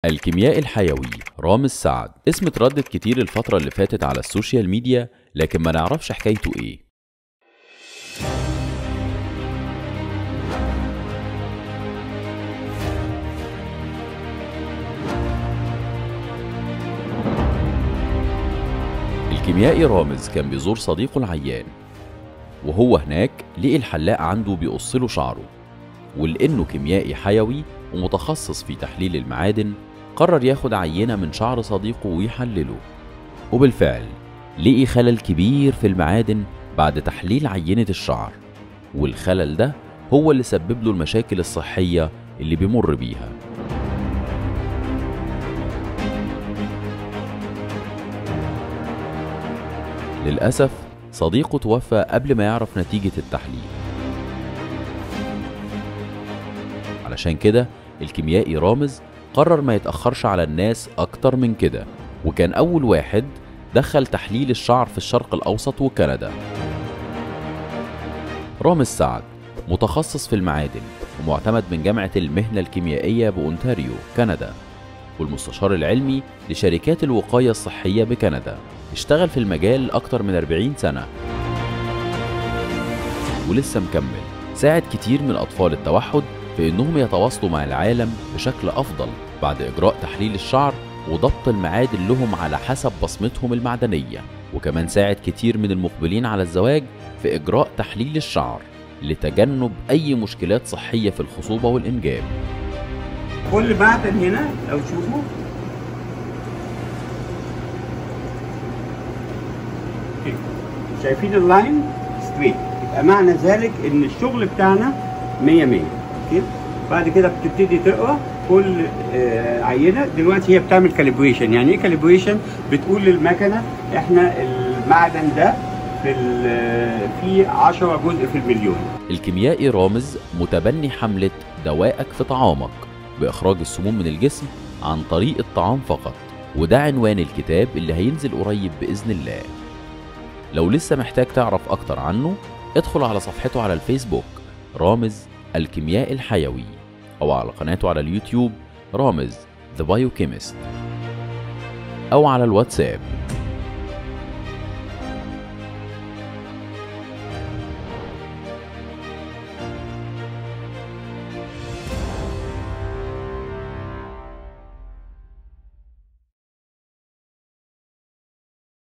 الكيميائي الحيوي رامز سعد اسم اتردد كتير الفترة اللي فاتت على السوشيال ميديا لكن ما نعرفش حكايته ايه الكيميائي رامز كان بيزور صديقه العيان وهو هناك لقي الحلاق عنده بيقص له شعره ولانه كيميائي حيوي ومتخصص في تحليل المعادن قرر ياخد عينة من شعر صديقه ويحلله وبالفعل لقي خلل كبير في المعادن بعد تحليل عينة الشعر والخلل ده هو اللي سبب له المشاكل الصحية اللي بيمر بيها للأسف صديقه توفى قبل ما يعرف نتيجة التحليل علشان كده الكيميائي رامز قرر ما يتأخرش على الناس أكتر من كده وكان أول واحد دخل تحليل الشعر في الشرق الأوسط وكندا رامز سعد متخصص في المعادن ومعتمد من جامعة المهنة الكيميائية بأونتاريو كندا والمستشار العلمي لشركات الوقاية الصحية بكندا اشتغل في المجال أكتر من 40 سنة ولسه مكمل ساعد كتير من أطفال التوحد في إنهم يتواصلوا مع العالم بشكل أفضل بعد إجراء تحليل الشعر وضبط المعادن لهم على حسب بصمتهم المعدنية وكمان ساعد كتير من المقبلين على الزواج في إجراء تحليل الشعر لتجنب أي مشكلات صحية في الخصوبة والإنجاب كل معدن هنا لو تشوفوا كده. شايفين اللاين ستريت يبقى معنى ذلك ان الشغل بتاعنا 100 100 كده بعد كده بتبتدي تقرا كل آه، عينه دلوقتي هي بتعمل كاليبريشن يعني ايه كاليبريشن بتقول للمكنه احنا المعدن ده في ال- في 10 جزء في المليون الكيميائي رامز متبني حملة دوائك في طعامك بإخراج السموم من الجسم عن طريق الطعام فقط وده عنوان الكتاب اللي هينزل قريب بإذن الله لو لسه محتاج تعرف أكتر عنه ادخل على صفحته على الفيسبوك رامز الكيميائي الحيوي أو على قناته على اليوتيوب رامز The Biochemist أو على الواتساب